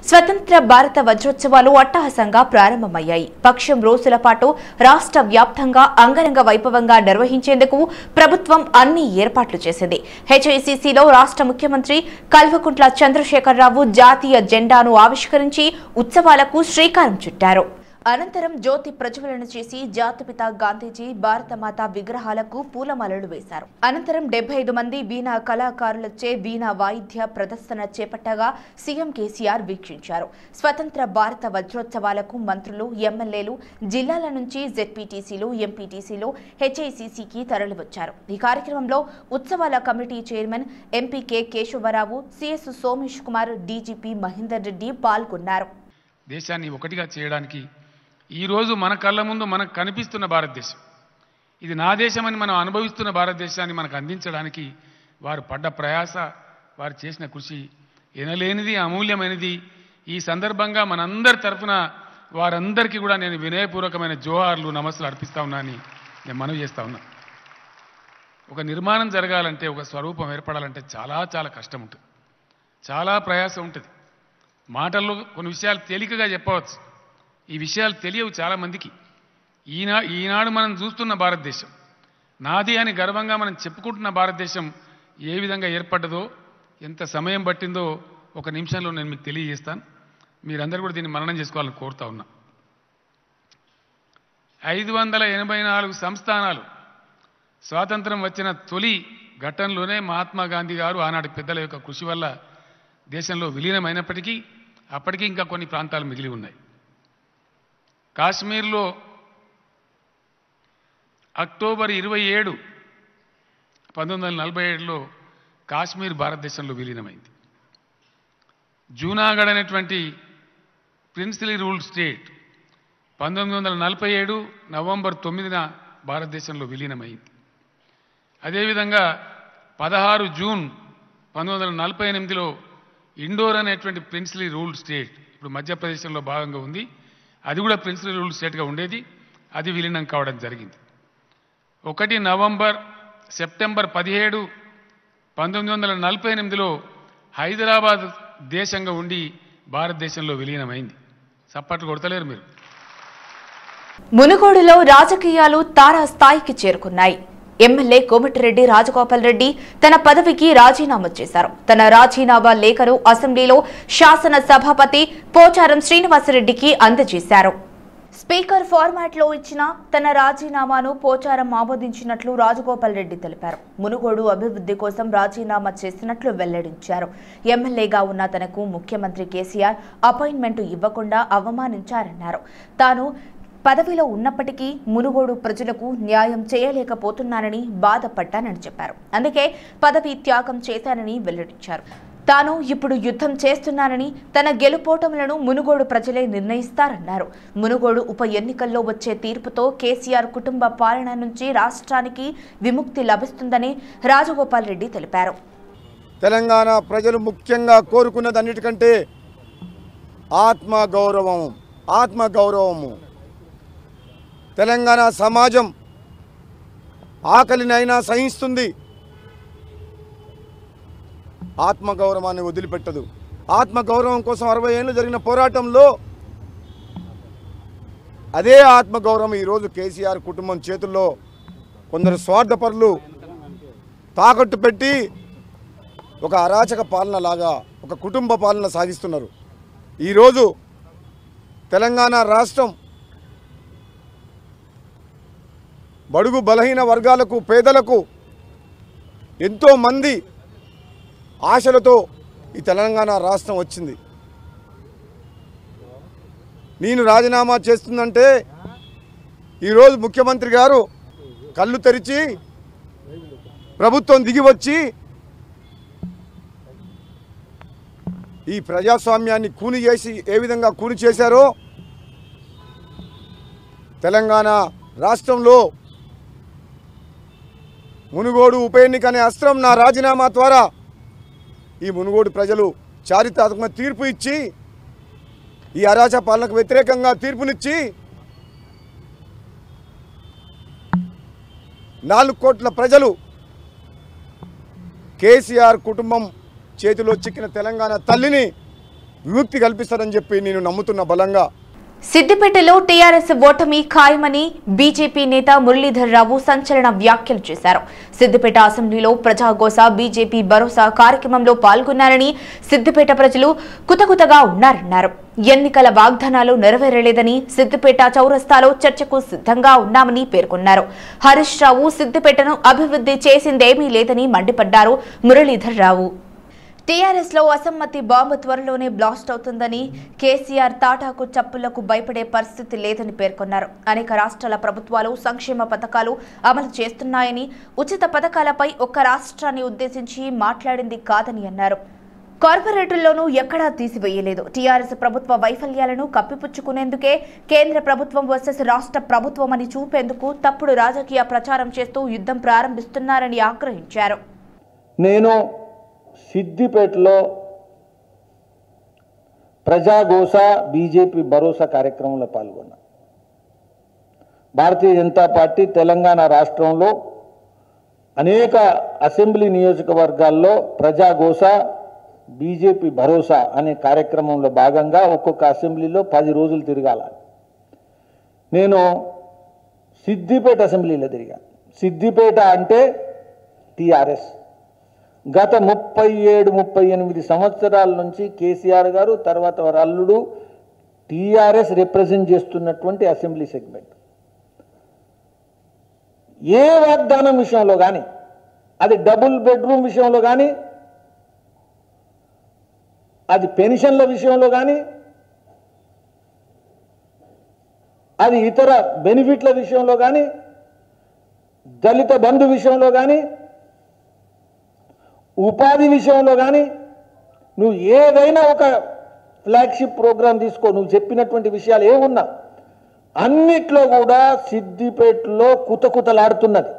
స్వతంత్ర భారత వజ్రోత్సవాలు అట్టహాసంగా ప్రారంభమయ్యాయి పక్షం రోజుల పాటు రాష్ట్ర వ్యాప్తంగా అంగరంగ వైభవంగా నిర్వహించేందుకు ప్రభుత్వం అన్ని ఏర్పాట్లు చేసింది హెచ్ఐసిసిలో రాష్ట్ర ముఖ్యమంత్రి కల్వకుంట్ల చంద్రశేఖరరావు జాతీయ జెండాను ఆవిష్కరించి ఉత్సవాలకు శ్రీకారం చుట్టారు అనంతరం జ్యోతి ప్రజ్వలన చేసి జాతిపిత గాంధీజీ భారతమాత విగ్రహాలకు పూలమాలలు వేశారు అనంతరం డెబ్బై ఐదు మంది వీణా కళాకారులచే వీణా వాయిద్య ప్రదర్శన చేపట్టగా సీఎం కేసీఆర్ వీక్షించారు స్వతంత్ర భారత వజ్రోత్సవాలకు మంత్రులు ఎమ్మెల్యేలు జిల్లాల నుంచి జెడ్పీటీసీలు ఎంపీటీసీలు హెచ్ఐసిసికి తరలివచ్చారు ఈ కార్యక్రమంలో ఉత్సవాల కమిటీ చైర్మన్ ఎంపీకే కేశవరావు సిఎస్ సోమేష్ కుమార్ డీజీపీ మహేందర్ రెడ్డి పాల్గొన్నారు దేశాన్ని ఒకటిగా చేయడానికి ఈరోజు మన కళ్ళ ముందు మనకు కనిపిస్తున్న భారతదేశం ఇది నా దేశమని మనం అనుభవిస్తున్న భారతదేశాన్ని మనకు అందించడానికి వారు పడ్డ ప్రయాస వారు చేసిన కృషి ఎనలేనిది అమూల్యమైనది ఈ సందర్భంగా మనందరి తరఫున వారందరికీ కూడా నేను వినయపూర్వకమైన జోహార్లు నమస్సులు అర్పిస్తా ఉన్నా అని నేను మనవి చేస్తా ఉన్నా ఒక నిర్మాణం జరగాలంటే ఒక స్వరూపం ఏర్పడాలంటే చాలా చాలా కష్టం ఉంటుంది చాలా ప్రయాసం ఉంటుంది మాటల్లో కొన్ని విషయాలు తేలికగా చెప్పవచ్చు ఈ విషయాలు తెలియవు చాలామందికి ఈనా ఈనాడు మనం చూస్తున్న భారతదేశం నాది అని గర్వంగా మనం చెప్పుకుంటున్న భారతదేశం ఏ విధంగా ఏర్పడ్డదో ఎంత సమయం పట్టిందో ఒక నిమిషంలో నేను మీకు తెలియజేస్తాను మీరందరూ కూడా దీన్ని మననం చేసుకోవాలని కోరుతా ఉన్నా ఐదు వందల ఎనభై నాలుగు సంస్థానాలు స్వాతంత్రం వచ్చిన తొలి ఘట్టంలోనే మహాత్మా గాంధీ గారు ఆనాటి పెద్దల యొక్క కృషి వల్ల దేశంలో విలీనమైనప్పటికీ అప్పటికీ ఇంకా కొన్ని ప్రాంతాలు మిగిలి ఉన్నాయి కాశ్మీర్లో అక్టోబర్ ఇరవై ఏడు పంతొమ్మిది వందల నలభై ఏడులో కాశ్మీర్ భారతదేశంలో విలీనమైంది జూనాగఢ్ అనేటువంటి ప్రిన్సిలీ రూల్ స్టేట్ పంతొమ్మిది వందల నలభై ఏడు నవంబర్ తొమ్మిదిన భారతదేశంలో విలీనమైంది అదేవిధంగా పదహారు జూన్ పంతొమ్మిది వందల నలభై ఎనిమిదిలో ఇండోర్ అనేటువంటి ప్రిన్స్లీ రూల్ స్టేట్ ఇప్పుడు మధ్యప్రదేశ్లో భాగంగా ఉంది అది కూడా ప్రిన్స్లీ రూల్ స్టేట్గా ఉండేది అది విలీనం కావడం జరిగింది ఒకటి నవంబర్ సెప్టెంబర్ పదిహేడు పంతొమ్మిది వందల నలభై ఎనిమిదిలో హైదరాబాద్ దేశంగా ఉండి భారతదేశంలో విలీనమైంది చప్పట్లు కొడతలేరు మీరు మునుగోడులో రాజకీయాలు తారా స్థాయికి చేరుకున్నాయి ఎమ్మెల్యే కోమటిరెడ్డి రాజగోపాల్ రెడ్డి తన పదవికి రాజీనామా చేశారు తన రాజీనామా లేఖను అసెంబ్లీలో శాసన సభాపతి పోచారం శ్రీనివాసరెడ్డికి అందజేశారు స్పీకర్ ఫార్మాట్ లో ఇచ్చిన తన రాజీనామాను పోచారం ఆమోదించినట్లు రాజగోపాల్ రెడ్డి తెలిపారు మునుగోడు అభివృద్ధి కోసం రాజీనామా చేసినట్లు వెల్లడించారు ఎమ్మెల్యేగా ఉన్న తనకు ముఖ్యమంత్రి కేసీఆర్ అపాయింట్మెంట్ ఇవ్వకుండా అవమానించారన్నారు తాను పదవిలో ఉన్నప్పటికీ మునుగోడు ప్రజలకు న్యాయం చేయలేకపోతున్నానని బాధపడ్డానని చెప్పారు అందుకే పదవి త్యాగం చేశానని వెల్లడించారు తాను ఇప్పుడు యుద్ధం చేస్తున్నానని తన గెలుపోటములను మునుగోడు ప్రజలే నిర్ణయిస్తారన్నారు మునుగోడు ఉప ఎన్నికల్లో వచ్చే తీర్పుతో కేసీఆర్ కుటుంబ పాలన నుంచి రాష్ట్రానికి విముక్తి లభిస్తుందని రాజగోపాల్ రెడ్డి తెలిపారు తెలంగాణ ప్రజలు ముఖ్యంగా కోరుకున్నది అన్నిటికంటే ఆత్మ గౌరవం ఆత్మ గౌరవము తెలంగాణ సమాజం ఆకలినైనా సహిస్తుంది ఆత్మగౌరవాన్ని వదిలిపెట్టదు ఆత్మగౌరవం కోసం అరవై ఏళ్ళు జరిగిన పోరాటంలో అదే ఆత్మగౌరవం ఈరోజు కేసీఆర్ కుటుంబం చేతుల్లో కొందరు స్వార్థపరులు తాకట్టు పెట్టి ఒక అరాచక పాలన లాగా ఒక కుటుంబ పాలన సాగిస్తున్నారు ఈరోజు తెలంగాణ రాష్ట్రం బడుగు బలహీన వర్గాలకు పేదలకు ఎంతోమంది ఆశలతో ఈ తెలంగాణ రాష్ట్రం వచ్చింది నేను రాజీనామా చేస్తుందంటే ఈరోజు ముఖ్యమంత్రి గారు కళ్ళు తెరిచి ప్రభుత్వం దిగి వచ్చి ఈ ప్రజాస్వామ్యాన్ని కూని చేసి ఏ విధంగా కూని చేశారో తెలంగాణ రాష్ట్రంలో మునుగోడు ఉప ఎన్నిక అనే అస్త్రం నా రాజీనామా ద్వారా ఈ మునుగోడు ప్రజలు చారిత్రాత్మక తీర్పు ఇచ్చి ఈ అరాచ పాలనకు వ్యతిరేకంగా తీర్పునిచ్చి నాలుగు కోట్ల ప్రజలు కేసీఆర్ కుటుంబం చేతిలో చిక్కిన తెలంగాణ తల్లిని విముక్తి కల్పిస్తారని చెప్పి నేను నమ్ముతున్న బలంగా సిద్దిపేటలో టీఆర్ఎస్ ఓటమి ఖాయమని బీజేపీ నేత మురళీధర్ రావు సంచలన వ్యాఖ్యలు చేశారు సిద్దిపేట అసెంబ్లీలో ప్రజాగోస బీజేపీ భరోసా కార్యక్రమంలో పాల్గొన్నారని సిద్దిపేట ప్రజలు కుతకుతగా ఉన్నారన్నారు ఎన్నికల వాగ్దానాలు నెరవేరలేదని సిద్దిపేట చౌరస్తాలో చర్చకు సిద్ధంగా ఉన్నామని పేర్కొన్నారు హరీష్ రావు సిద్దిపేటను అభివృద్ధి చేసిందేమీ లేదని మండిపడ్డారు మురళీధర్ రావు టీఆర్ఎస్ లో అసమ్మతి బాంబు త్వరలోనే బ్లాస్ట్ అవుతుందని కేసీఆర్ తాటాకు చప్పులకు భయపడే పరిస్థితి లేదని పేర్కొన్నారు అనేక రాష్ట్రాల ప్రభుత్వాలు సంక్షేమ పథకాలు అమలు చేస్తున్నాయని ఉచిత పథకాలపై ఒక్క రాష్ట్రాన్ని ఉద్దేశించి మాట్లాడింది కాదని అన్నారు కార్పొరేటుల్లోనూ ఎక్కడా తీసివేయలేదు టీఆర్ఎస్ ప్రభుత్వ వైఫల్యాలను కప్పిపుచ్చుకునేందుకే కేంద్ర ప్రభుత్వం వర్సెస్ రాష్ట్ర ప్రభుత్వం అని చూపేందుకు తప్పుడు రాజకీయ ప్రచారం చేస్తూ యుద్ధం ప్రారంభిస్తున్నారని ఆగ్రహించారు నేను సిద్దిపేటలో ప్రజాఘోష బీజేపీ భరోసా కార్యక్రమంలో పాల్గొన్నా భారతీయ జనతా పార్టీ తెలంగాణ రాష్ట్రంలో అనేక అసెంబ్లీ నియోజకవర్గాల్లో ప్రజాఘోష బీజేపీ భరోసా అనే కార్యక్రమంలో భాగంగా ఒక్కొక్క అసెంబ్లీలో పది రోజులు తిరగాల నేను సిద్దిపేట అసెంబ్లీలో తిరిగా సిద్దిపేట అంటే టీఆర్ఎస్ గత ముప్పై ఏడు ముప్పై ఎనిమిది సంవత్సరాల నుంచి కేసీఆర్ గారు తర్వాత వారి అల్లుడు టీఆర్ఎస్ రిప్రజెంట్ చేస్తున్నటువంటి అసెంబ్లీ సెగ్మెంట్ ఏ వాగ్దానం విషయంలో కానీ అది డబుల్ బెడ్రూమ్ విషయంలో కానీ అది పెన్షన్ల విషయంలో కానీ అది ఇతర బెనిఫిట్ల విషయంలో కానీ దళిత బంధు విషయంలో కానీ ఉపాధి విషయంలో కానీ నువ్వు ఏదైనా ఒక ఫ్లాగ్షిప్ ప్రోగ్రాం తీసుకో నువ్వు చెప్పినటువంటి విషయాలు ఏమున్నా అన్నిట్లో కూడా సిద్దిపేటలో కుతకుతలాడుతున్నది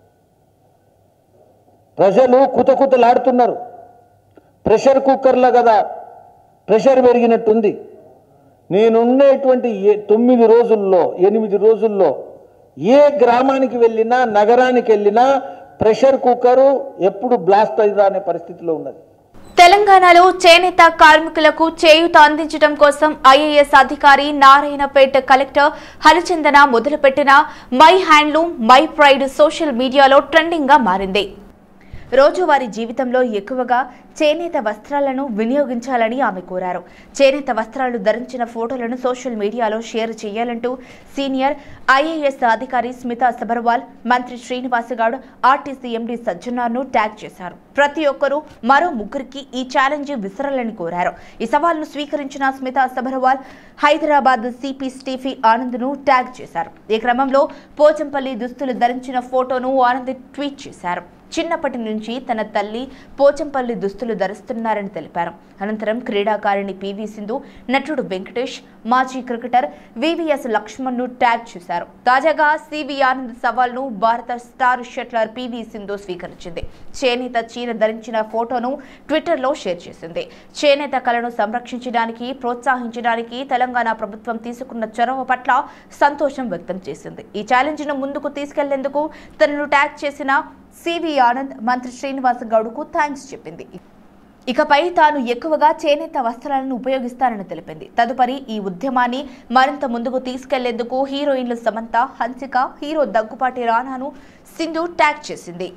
ప్రజలు కుతకుతలాడుతున్నారు ప్రెషర్ కుక్కర్లో కదా ప్రెషర్ పెరిగినట్టుంది నేనున్నటువంటి ఏ తొమ్మిది రోజుల్లో ఎనిమిది రోజుల్లో ఏ గ్రామానికి వెళ్ళినా నగరానికి వెళ్ళినా ప్రెషర్ కుక్కరు ఎప్పుడు బ్లాస్ట్ అయ్యిందా అనే పరిస్థితిలో ఉన్నది తెలంగాణలో చేనేత కార్మికులకు చేయూత అందించడం కోసం ఐఏఎస్ అధికారి నారాయణపేట కలెక్టర్ హరిచందన మొదలుపెట్టిన my handloom my pride social media trending గా మారింది రోజువారీ జీవితంలో ఎక్కువగా చేనేత వస్త్రాలను వినియోగించాలని ఆమె కోరారు చేనేత వస్త్రాలు ధరించిన ఫోటోలను సోషల్ మీడియాలో షేర్ చేయాలంటూ సీనియర్ ఐఏఎస్ అధికారి స్మితా సబర్వాల్ మంత్రి శ్రీనివాస్ గౌడ్ ఆర్టీసీ ఎండీ సజ్జనార్ను ట్యాగ్ చేశారు ప్రతి ఒక్కరూ మరో ముగ్గురికి ఈ ఛాలెంజ్ విసరాలని కోరారు ఈ సవాల్ను స్వీకరించిన స్మితా సబర్వాల్ హైదరాబాద్ సిపి స్టీఫీ ఆనంద్ను ట్యాగ్ చేశారు ఈ క్రమంలో పోచంపల్లి దుస్తులు ధరించిన ఫోటోను ఆనంద్ ట్వీట్ చేశారు చిన్నప్పటి నుంచి తన తల్లి పోచంపల్లి దుస్తులు ధరిస్తున్నారని తెలిపారు అనంతరం క్రీడాకారిణి పివి సింధు నటుడు వెంకటేష్ మాజీ క్రికెటర్ వివిఎస్ లక్ష్మణ్ ను ట్యాగ్ చేశారు తాజాగా సివి ఆనంద్ సవాల్ను భారత స్టార్ షట్లర్ పివి సింధు స్వీకరించింది చేనేత చీర ధరించిన ఫోటోను ట్విట్టర్లో షేర్ చేసింది చేనేత కళను సంరక్షించడానికి ప్రోత్సహించడానికి తెలంగాణ ప్రభుత్వం తీసుకున్న చొరవ పట్ల సంతోషం వ్యక్తం చేసింది ఈ ఛాలెంజ్ ను ముందుకు తీసుకెళ్లేందుకు తనను ట్యాగ్ చేసిన సివి ఆనంద్ మంత్రి శ్రీనివాస్ గౌడ్కు థ్యాంక్స్ చెప్పింది ఇకపై తాను ఎక్కువగా చేనేత వస్త్రాలను ఉపయోగిస్తానని తెలిపింది తదుపరి ఈ ఉద్యమాన్ని మరింత ముందుకు తీసుకెళ్లేందుకు హీరోయిన్లు సమంత హన్సిక హీరో దగ్గుపాటి రానాను సింధు ట్యాగ్ చేసింది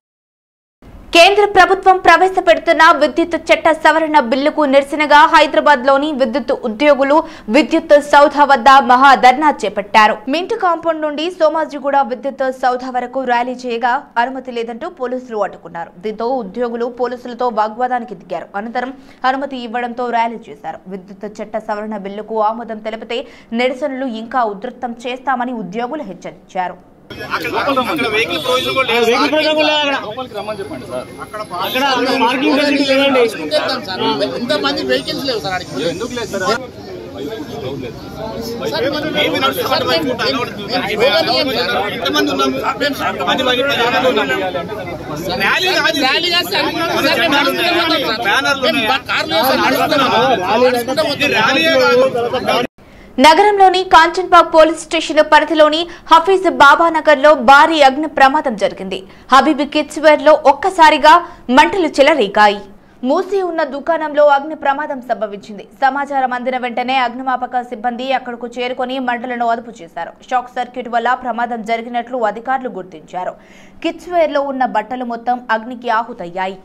కేంద్ర ప్రభుత్వం ప్రవేశపెడుతున్న విద్యుత్ చట్ట సవరణ బిల్లుకు నిరసనగా హైదరాబాద్ లోని విద్యుత్ ఉద్యోగులు విద్యుత్ సౌధ వద్ద మహాధర్నా చేపట్టారు మింట్ కాంపౌండ్ నుండి సోమాజిగూడ విద్యుత్ సౌధ వరకు ర్యాలీ చేయగా అనుమతి లేదంటూ పోలీసులు అడ్డుకున్నారు దీంతో ఉద్యోగులు పోలీసులతో వాగ్వాదానికి దిగారు అనంతరం అనుమతి ఇవ్వడంతో ర్యాలీ చేశారు విద్యుత్ చట్ట సవరణ బిల్లుకు ఆమోదం తెలిపితే నిరసనలు ఇంకా ఉధృతం చేస్తామని ఉద్యోగులు హెచ్చరించారు అక్కడ వెహికల్ ప్రొవిజన్ కూడా లేదు వెహికల్ ప్రొవిజన్ కూడా లేదు అక్కడ. అక్కడ అక్కడ పార్కింగ్ ఫెసిలిటీ లేదండి ఇంతమంది వెహికల్స్ లేవు సార్ ఆడికి ఎందుకు లేదు సార్ సార్, మనం- ఏమి నడుస్తుంది సార్, మేము- అనుకుంటా, మేము- నడుస్తుంది. మేము పోవాలి ఏం సార్? ఎంతమంది ఉన్నాము ఎంతమంది బయట ఉన్నాము ర్యాలీ కాదు ఇది. ర్యాలీ కాదు సార్. మన సార్, మేము నడుస్తూనే పోతాం సార్. బ్యానర్లు మేము ఉన్నాయా? బా- కార్లో సార్ నడుస్తున్నాము. నడుచుకుంటూ ఇది పోతున్నాం. ర్యాలీయే కాదు నగరంలోని కాంచన్బాగ్ పోలీస్ స్టేషన్ పరిధిలోని హఫీజ్ బాబానగర్ లో భారీ అగ్ని ప్రమాదం జరిగింది హబీబ్ కిడ్స్ వేర్ లో ఒక్కసారిగా మంటలు చెలరేగాయి మూసి ఉన్న దుకాణంలో అగ్ని ప్రమాదం సంభవించింది సమాచారం అందిన వెంటనే అగ్నిమాపక సిబ్బంది అక్కడకు చేరుకొని మంటలను అదుపు చేశారు షాక్ సర్క్యూట్ వల్ల ప్రమాదం జరిగినట్లు అధికారులు గుర్తించారు కిడ్స్ వేర్ లో ఉన్న బట్టలు మొత్తం అగ్నికి ఆహుతయ్యాయి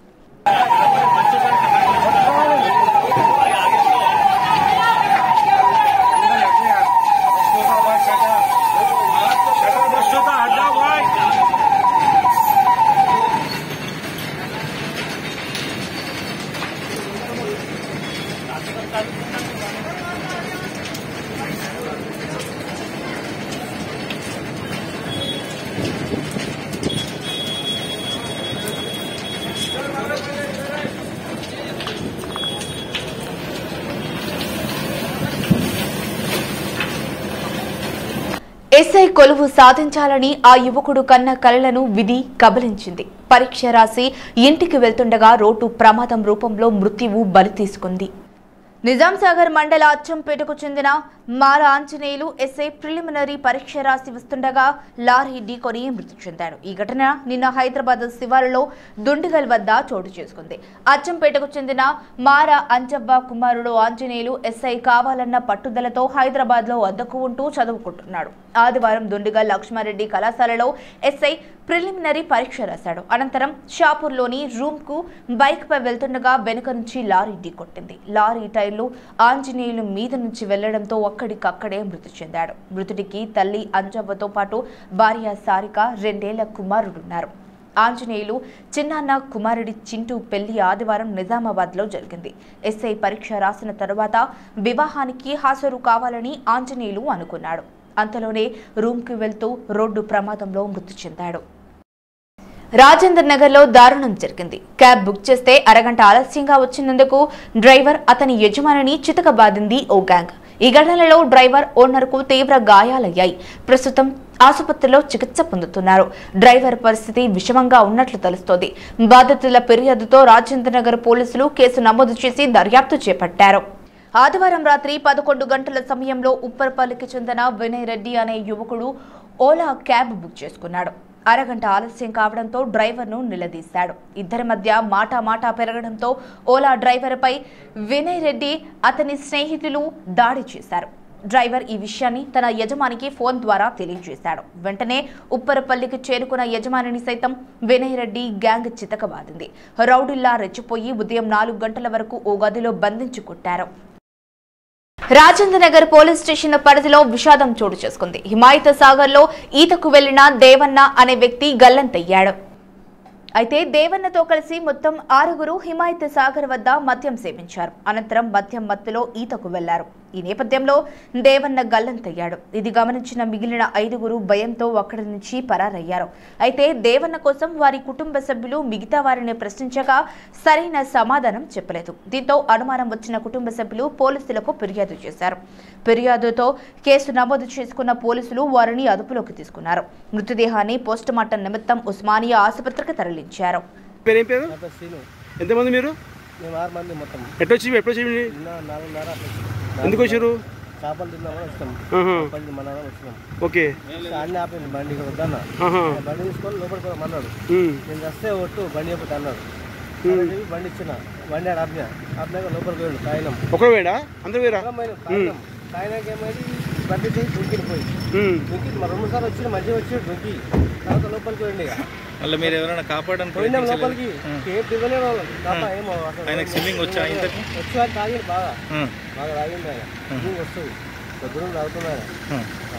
ఎస్ఐ కొలువు సాధించాలని ఆ యువకుడు కన్న కలలను విధి కబలించింది పరీక్ష రాసి ఇంటికి వెళ్తుండగా రోడ్డు ప్రమాదం రూపంలో మృత్యువు బలి తీసుకుంది నిజాం సాగర్ మండల అచ్చంపేటకు చెందిన మాల ఆంజనేయులు ఎస్ఐ ప్రిలిమినరీ పరీక్ష రాసి వస్తుండగా లారీ ఢీకొని మృతి చెందాడు ఈ ఘటన నిన్న హైదరాబాద్ శివారులో దుండిగల్ వద్ద చోటు చేసుకుంది అచ్చంపేటకు చెందిన మార అంజవ్వ కుమారుడు ఆంజనేయులు ఎస్ఐ కావాలన్న పట్టుదలతో హైదరాబాద్ లో వద్దకు ఉంటూ చదువుకుంటున్నాడు ఆదివారం దుండిగల్ లక్ష్మారెడ్డి కళాశాలలో ఎస్ఐ ప్రిలిమినరీ పరీక్ష రాశాడు అనంతరం షాపూర్లోని రూమ్ కు బైక్ పై వెళ్తుండగా వెనుక నుంచి లారీ ఢీకొట్టింది లారీ టైర్లు ఆంజనేయులు మీద నుంచి వెళ్లడంతో అక్కడికక్కడే మృతి చెందాడు మృతుడికి తల్లి అంజవ్వతో పాటు భార్య సారిక రెండేళ్ల కుమారుడున్నారు ఆంజనేయులు చిన్నాన్న కుమారుడి చింటూ పెళ్లి ఆదివారం నిజామాబాద్ లో జరిగింది ఎస్ఐ పరీక్ష రాసిన తరువాత వివాహానికి హాజరు కావాలని ఆంజనేయులు అనుకున్నాడు అంతలోనే రూమ్కి వెళ్తూ రోడ్డు ప్రమాదంలో మృతి చెందాడు రాజేందర్ నగర్ లో దారుణం జరిగింది క్యాబ్ బుక్ చేస్తే అరగంట ఆలస్యంగా వచ్చినందుకు డ్రైవర్ అతని యజమానిని చితకబాదింది ఓ గ్యాంగ్ ఈ ఘటనలో డ్రైవర్ ఓనర్ కు తీవ్ర గాయాలయ్యాయి ప్రస్తుతం ఆసుపత్రిలో చికిత్స పొందుతున్నారు డ్రైవర్ పరిస్థితి విషమంగా ఉన్నట్లు తెలుస్తోంది బాధితుల ఫిర్యాదుతో రాజేంద్ర నగర్ పోలీసులు కేసు నమోదు చేసి దర్యాప్తు చేపట్టారు ఆదివారం రాత్రి పదకొండు గంటల సమయంలో ఉప్పర్పల్లికి చెందిన వినయ్ రెడ్డి అనే యువకుడు ఓలా క్యాబ్ బుక్ చేసుకున్నాడు అరగంట ఆలస్యం కావడంతో డ్రైవర్ను నిలదీశాడు ఇద్దరి మధ్య మాటా మాటా పెరగడంతో ఓలా డ్రైవర్పై వినయ్ రెడ్డి అతని స్నేహితులు దాడి చేశారు డ్రైవర్ ఈ విషయాన్ని తన యజమానికి ఫోన్ ద్వారా తెలియజేశాడు వెంటనే ఉప్పరపల్లికి చేరుకున్న యజమానిని సైతం వినయ్ రెడ్డి గ్యాంగ్ చితకబాదింది రౌడిల్లా రెచ్చిపోయి ఉదయం నాలుగు గంటల వరకు ఓ గదిలో బంధించి కొట్టారు రాజేంద్ర నగర్ పోలీస్ స్టేషన్ పరిధిలో విషాదం చోటు చేసుకుంది హిమాయత్ సాగర్ లో ఈతకు వెళ్లిన దేవన్న అనే వ్యక్తి గల్లంతయ్యాడు అయితే దేవన్నతో కలిసి మొత్తం ఆరుగురు హిమాయత్ సాగర్ వద్ద మద్యం సేవించారు అనంతరం మద్యం మత్తులో ఈతకు వెళ్లారు ఈ నేపథ్యంలో దేవన్న గల్లంతయ్యాడు ఇది గమనించిన మిగిలిన ఐదుగురు భయంతో అక్కడి నుంచి పరారయ్యారు అయితే దేవన్న కోసం వారి కుటుంబ సభ్యులు మిగతా వారిని ప్రశ్నించగా సరైన సమాధానం చెప్పలేదు దీంతో అనుమానం వచ్చిన కుటుంబ సభ్యులు పోలీసులకు ఫిర్యాదు చేశారు ఫిర్యాదుతో కేసు నమోదు చేసుకున్న పోలీసులు వారిని అదుపులోకి తీసుకున్నారు మృతదేహాన్ని పోస్టుమార్టం నిమిత్తం ఉస్మానియా ఆసుపత్రికి తరలించారు పేరేం పేరు ఎంతమంది మీరు మేము ఆరు మంది మొత్తం ఎట్లా వచ్చి ఎప్పుడు వచ్చి నిన్న నాలుగున్నర అట్లా వచ్చినాం. ఎందుకు వచ్చారు చేపలు తిన్నామని వస్తాం ఆహా. పది మన వచ్చినాం ఓకే అన్నీ ఆపింది బండి ఇక్కడ వద్దన్న ఆహా. బండి తీసుకొని లోపలికి పోమన్నాడు ఉమ్. నేను వస్తే ఒట్టు బండి చెప్పి అన్నాడు సరే చెప్పి బండి ఇచ్చిన బండి ఆడ ఆపిన ఆపినాక లోపలికి పోయాడు తాయినాం ఒకరు వేడా అందరు వేరా తాయినాం తాయినాక ఏమైంది బండి చేసి దుంకిని పోయి ఉమ్. దుంకి మరి రెండు సార్లు వచ్చిన మంచిగా వచ్చి దుంకి తర్వాత లోపలికి పోయింది ఇక మళ్ళీ మీరు ఎవరైనా కాపాడడానికి పోయినాం ప్రయత్నించలేదు? లోపలికి ఏం దిగలేదు వాళ్ళం తప్ప ఏమో అసలు ఆయనకు స్విమ్మింగ్ వచ్చా ఇంతకు వచ్చి వాడు తాగిండు బాగా ఆ. బాగా తాగింది ఆయన స్విమ్మింగ్ వస్తుంది పొద్దున తాగుతుంది ఆయన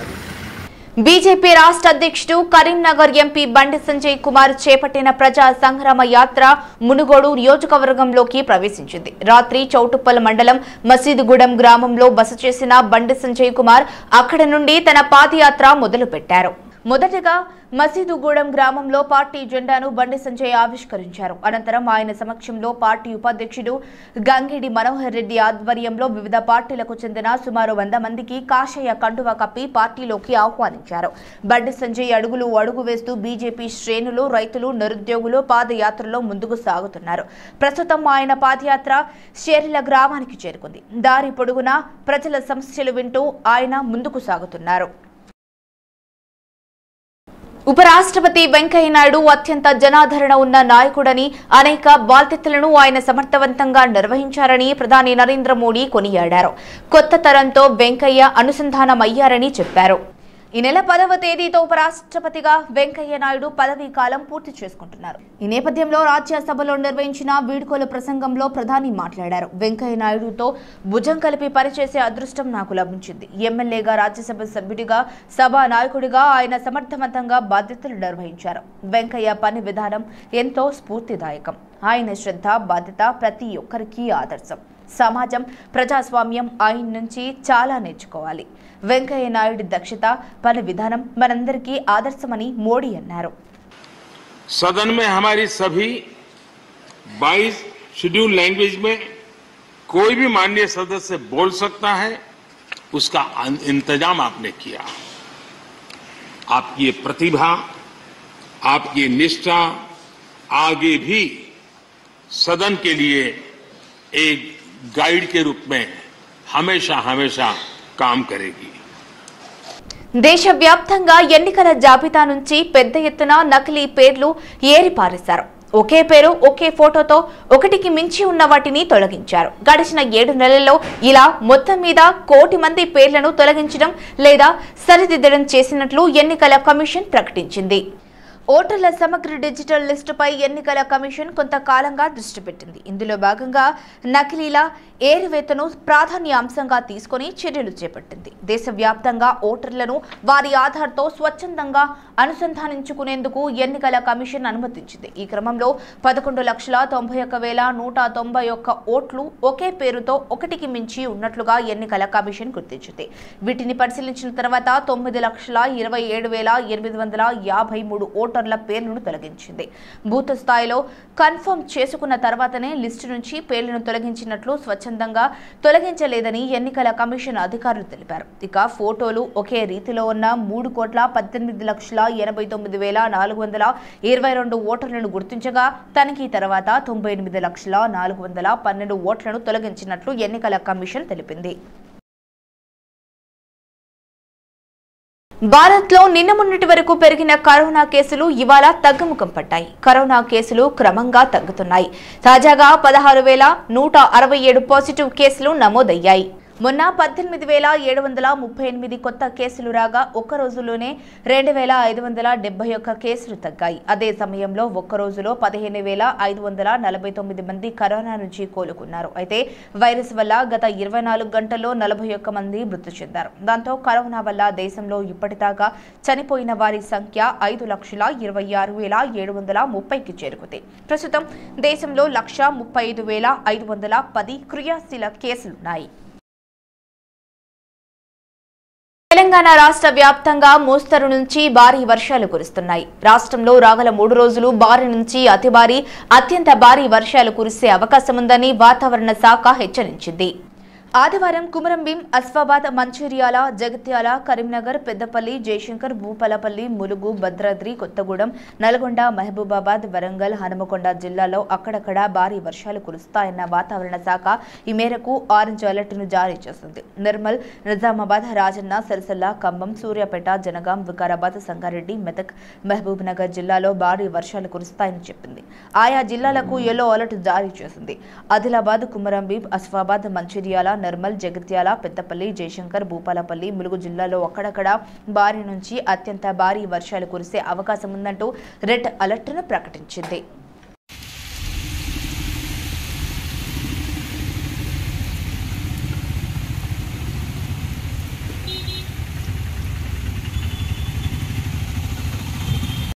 బీజేపీ రాష్ట్ర అధ్యక్షుడు కరీంనగర్ ఎంపీ బండి సంజయ్ కుమార్ చేపట్టిన ప్రజా సంగ్రామ యాత్ర మునుగోడు నియోజకవర్గంలోకి ప్రవేశించింది రాత్రి చౌటుప్పల్ మండలం మసీదుగూడెం గ్రామంలో బస చేసిన బండి సంజయ్ కుమార్ అక్కడ నుండి తన పాదయాత్ర మొదలుపెట్టారు మొదటగా మసీదుగూడెం గ్రామంలో పార్టీ జెండాను బండి సంజయ్ ఆవిష్కరించారు అనంతరం ఆయన సమక్షంలో పార్టీ ఉపాధ్యక్షుడు గంగిడి మనోహర్ రెడ్డి ఆధ్వర్యంలో వివిధ పార్టీలకు చెందిన సుమారు వంద మందికి కాషాయ కండువా కప్పి పార్టీలోకి ఆహ్వానించారు బండి సంజయ్ అడుగులు అడుగు వేస్తూ బీజేపీ శ్రేణులు రైతులు నిరుద్యోగులు పాదయాత్రలో ముందుకు సాగుతున్నారు ప్రస్తుతం ఆయన పాదయాత్ర షేర్ల గ్రామానికి చేరుకుంది దారి పొడుగునా ప్రజల సమస్యలు వింటూ ఆయన ముందుకు సాగుతున్నారు ఉపరాష్ట్రపతి వెంకయ్య నాయుడు అత్యంత జనాదరణ ఉన్న నాయకుడని అనేక బాధ్యతలను ఆయన సమర్థవంతంగా నిర్వహించారని ప్రధాని నరేంద్ర మోడీ కొనియాడారు కొత్త తరంతో వెంకయ్య అనుసంధానమయ్యారని చెప్పారు ఈ నెల పదవ తేదీతో ఉపరాష్ట్రపతిగా వెంకయ్య నాయుడు పదవీ కాలం పూర్తి చేసుకుంటున్నారు ఈ నేపథ్యంలో రాజ్యసభలో నిర్వహించిన వీడ్కోలు ప్రసంగంలో ప్రధాని మాట్లాడారు వెంకయ్య నాయుడుతో భుజం కలిపి పనిచేసే అదృష్టం నాకు లభించింది ఎమ్మెల్యేగా రాజ్యసభ సభ్యుడిగా సభా నాయకుడిగా ఆయన సమర్థవంతంగా బాధ్యతలు నిర్వహించారు వెంకయ్య పని విధానం ఎంతో స్ఫూర్తిదాయకం ఆయన శ్రద్ధ బాధ్యత ప్రతి ఒక్కరికి ఆదర్శం సమాజం ప్రజాస్వామ్యం ఆయన నుంచి చాలా నేర్చుకోవాలి వెంకయ్య నాయుడు దక్షత పని విధానం మనందరికీ ఆదర్శమని మోడీ అన్నారు सदन में हमारी सभी 22 शेड्यूल लैंग्वेज में कोई भी माननीय सदस्य बोल सकता है उसका अन- इंतजाम आपने किया आपकी ये प्रतिभा आपकी ये निष्ठा आगे भी सदन के लिए एक गाइड के रूप में हमेशा हमेशा काम करेगी దేశవ్యాప్తంగా ఎన్నికల జాబితా నుంచి పెద్ద ఎత్తున నకిలీ పేర్లు ఏరిపారేశారు ఒకే పేరు ఒకే ఫోటోతో ఒకటికి మించి ఉన్న వాటిని తొలగించారు గడిచిన ఏడు నెలల్లో ఇలా మొత్తం మీద కోటి మంది పేర్లను తొలగించడం లేదా సరిదిద్దడం చేసినట్లు ఎన్నికల కమిషన్ ప్రకటించింది ఓటర్ల సమగ్ర డిజిటల్ లిస్టుపై ఎన్నికల కమిషన్ కొంతకాలంగా దృష్టి పెట్టింది ఇందులో భాగంగా నకిలీల ఏరివేతను ప్రాధాన్య అంశంగా తీసుకొని చర్యలు చేపట్టింది దేశవ్యాప్తంగా ఓటర్లను వారి ఆధార్తో స్వచ్ఛందంగా అనుసంధానించుకునేందుకు ఎన్నికల కమిషన్ అనుమతించింది ఈ క్రమంలో పదకొండు లక్షల తొంభై ఒక్క వేల నూట తొంభై ఒక్క ఓట్లు ఒకే పేరుతో ఒకటికి మించి ఉన్నట్లుగా ఎన్నికల కమిషన్ గుర్తించింది వీటిని పరిశీలించిన తర్వాత తొమ్మిది లక్షల ఇరవై ఏడు వేల ఎనిమిది వందల యాభై మూడు ఓటర్ల పేర్లను తొలగించింది బూత్ స్థాయిలో కన్ఫర్మ్ చేసుకున్న తర్వాతనే లిస్టు నుంచి పేర్లను తొలగించినట్లు స్వచ్ఛందంగా తొలగించలేదని ఎన్నికల కమిషన్ అధికారులు తెలిపారు ఇక ఫోటోలు ఒకే రీతిలో ఉన్న మూడు కోట్ల పద్దెనిమిది లక్షల ఎనభై తొమ్మిది వేల నాలుగు వందల ఇరవై రెండు ఓటర్లను గుర్తించగా తనిఖీ తర్వాత తొంభై ఎనిమిది లక్షల నాలుగు వందల పన్నెండు ఓట్లను తొలగించినట్లు ఎన్నికల కమిషన్ తెలిపింది భారత్లో నిన్న మొన్నటి వరకు పెరిగిన కరోనా కేసులు ఇవాళ తగ్గుముఖం పట్టాయి కరోనా కేసులు క్రమంగా తగ్గుతున్నాయి తాజాగా పదహారు వేల నూట అరవై ఏడు పాజిటివ్ కేసులు నమోదయ్యాయి మొన్న పద్దెనిమిది వేల ఏడు వందల ముప్పై ఎనిమిది కొత్త కేసులు రాగా ఒక్క రోజులోనే రెండు వేల ఐదు వందల డెబ్బై ఒక్క కేసులు తగ్గాయి అదే సమయంలో ఒక్క రోజులో పదిహేను వేల ఐదు వందల నలభై తొమ్మిది మంది కరోనా నుంచి కోలుకున్నారు అయితే వైరస్ వల్ల గత ఇరవై నాలుగు గంటల్లో నలభై ఒక్క మంది మృతి చెందారు దాంతో కరోనా వల్ల దేశంలో ఇప్పటిదాకా చనిపోయిన వారి సంఖ్య ఐదు లక్షల ఇరవై ఆరు వేల ఏడు వందల ముప్పైకి చేరుకుంది ప్రస్తుతం దేశంలో లక్ష ముప్పై ఐదు వేల ఐదు వందల పది క్రియాశీల కేసులున్నాయి తెలంగాణ రాష్ట్ర వ్యాప్తంగా మోస్తరు నుంచి భారీ వర్షాలు కురుస్తున్నాయి రాష్ట్రంలో రాగల మూడు రోజులు భారీ నుంచి అతి భారీ అత్యంత భారీ వర్షాలు కురిసే అవకాశముందని వాతావరణ శాఖ హెచ్చరించింది ఆదివారం కుమరంభీం అస్ఫాబాద్ మంచిర్యాల జగిత్యాల కరీంనగర్ పెద్దపల్లి జయశంకర్ భూపాలపల్లి ములుగు భద్రాద్రి కొత్తగూడెం నల్గొండ మహబూబాబాద్ వరంగల్ హనుమకొండ జిల్లాలో అక్కడక్కడ భారీ వర్షాలు కురుస్తాయన్న వాతావరణ శాఖ ఈ మేరకు ఆరెంజ్ అలర్ట్ను జారీ చేసింది నిర్మల్ నిజామాబాద్ రాజన్న సిరిసిల్ల ఖమ్మం సూర్యాపేట జనగాం వికారాబాద్ సంగారెడ్డి మెదక్ మహబూబ్ నగర్ జిల్లాలో భారీ వర్షాలు కురుస్తాయని చెప్పింది ఆయా జిల్లాలకు ఎల్లో అలర్ట్ జారీ చేసింది ఆదిలాబాద్ కుమరంభీం అస్ఫాబాద్ మంచిర్యాల నిర్మల్ జగిత్యాల పెద్దపల్లి జయశంకర్ భూపాలపల్లి ములుగు జిల్లాలో అక్కడక్కడ భారీ నుంచి అత్యంత భారీ వర్షాలు కురిసే అవకాశం ఉందంటూ రెడ్ అలర్ట్ను ప్రకటించింది